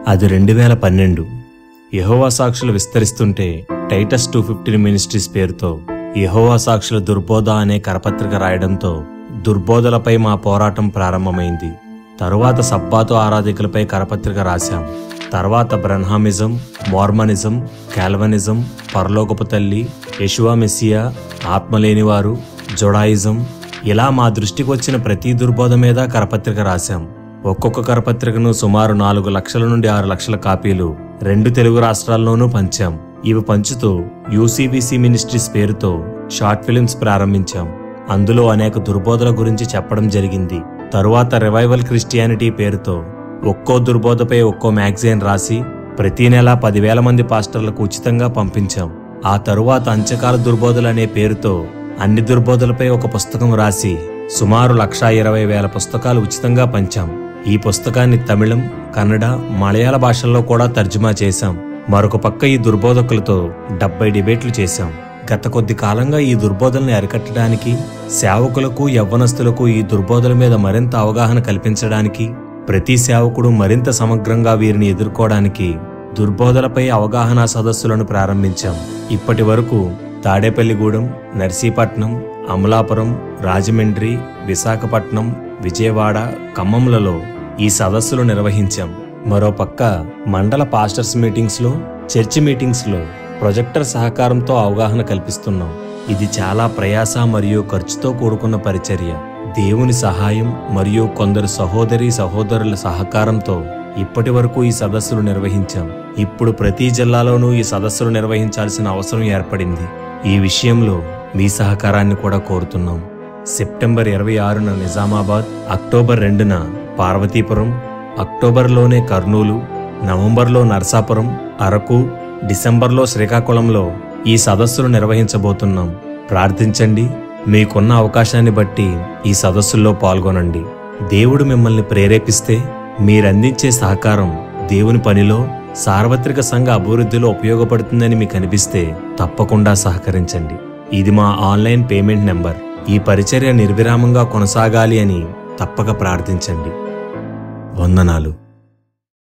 అది రెండు వేల పన్నెండు యెహోవా సాక్షులు విస్తరిస్తుంటే టైటస్ టూ ఫిఫ్టీన్ మినిస్ట్రీస్ పేరుతో యెహోవా సాక్షుల దుర్బోధ అనే కరపత్రిక రాయడంతో దుర్బోధలపై మా పోరాటం ప్రారంభమైంది తరువాత సబ్బాతు ఆరాధికులపై కరపత్రిక రాశాం తర్వాత బ్రహ్మామిజం మోర్మనిజం కాల్వనిజం పరలోకపు తల్లి యశువా మెస్సియా ఆత్మలేనివారు జొడాయిజం ఇలా మా దృష్టికి వచ్చిన ప్రతి దుర్బోధ మీద కరపత్రిక రాశాం ఒక్కొక్క కరపత్రికను సుమారు నాలుగు లక్షల నుండి ఆరు లక్షల కాపీలు రెండు తెలుగు రాష్ట్రాల్లోనూ పంచాం ఇవి పంచుతూ యూసీబీసీ మినిస్ట్రీస్ పేరుతో షార్ట్ ఫిలిమ్స్ ప్రారంభించాం అందులో అనేక దుర్బోధల గురించి చెప్పడం జరిగింది తరువాత రివైవల్ క్రిస్టియానిటీ పేరుతో ఒక్కో దుర్బోధపై ఒక్కో మ్యాగజైన్ రాసి ప్రతి నెల పదివేల మంది పాస్టర్లకు ఉచితంగా పంపించాం ఆ తరువాత అంచకాల దుర్బోధలు అనే పేరుతో అన్ని దుర్బోధలపై ఒక పుస్తకం రాసి సుమారు లక్షా ఇరవై వేల పుస్తకాలు ఉచితంగా పంచాం ఈ పుస్తకాన్ని తమిళం కన్నడ మలయాళ భాషల్లో కూడా తర్జుమా చేశాం మరొక పక్క ఈ దుర్బోధకులతో డెబ్బై డిబేట్లు చేశాం గత కొద్ది కాలంగా ఈ దుర్బోధల్ని అరికట్టడానికి సేవకులకు యవ్వనస్తులకు ఈ దుర్బోధల మీద మరింత అవగాహన కల్పించడానికి ప్రతి సేవకుడు మరింత సమగ్రంగా వీరిని ఎదుర్కోవడానికి దుర్బోధలపై అవగాహన సదస్సులను ప్రారంభించాం ఇప్పటి వరకు తాడేపల్లిగూడెం నర్సీపట్నం అమలాపురం రాజమండ్రి విశాఖపట్నం విజయవాడ ఖమ్మంలలో ఈ సదస్సులు నిర్వహించాం మరోపక్క మండల పాస్టర్స్ మీటింగ్స్లో చర్చి మీటింగ్స్లో ప్రొజెక్టర్ సహకారంతో అవగాహన కల్పిస్తున్నాం ఇది చాలా ప్రయాస మరియు ఖర్చుతో కూడుకున్న పరిచర్య దేవుని సహాయం మరియు కొందరు సహోదరి సహోదరుల సహకారంతో ఇప్పటి వరకు ఈ సదస్సులు నిర్వహించాం ఇప్పుడు ప్రతి జిల్లాలోనూ ఈ సదస్సులు నిర్వహించాల్సిన అవసరం ఏర్పడింది ఈ విషయంలో మీ సహకారాన్ని కూడా కోరుతున్నాం సెప్టెంబర్ ఇరవై ఆరున నిజామాబాద్ అక్టోబర్ రెండున పార్వతీపురం అక్టోబర్లోనే కర్నూలు నవంబర్లో నర్సాపురం అరకు డిసెంబర్లో శ్రీకాకుళంలో ఈ సదస్సులు నిర్వహించబోతున్నాం ప్రార్థించండి మీకున్న అవకాశాన్ని బట్టి ఈ సదస్సుల్లో పాల్గొనండి దేవుడు మిమ్మల్ని ప్రేరేపిస్తే మీరందించే సహకారం దేవుని పనిలో సార్వత్రిక సంఘ అభివృద్ధిలో ఉపయోగపడుతుందని మీకు అనిపిస్తే తప్పకుండా సహకరించండి ఇది మా ఆన్లైన్ పేమెంట్ నెంబర్ ఈ పరిచర్య నిర్విరామంగా కొనసాగాలి అని తప్పక ప్రార్థించండి వందనాలు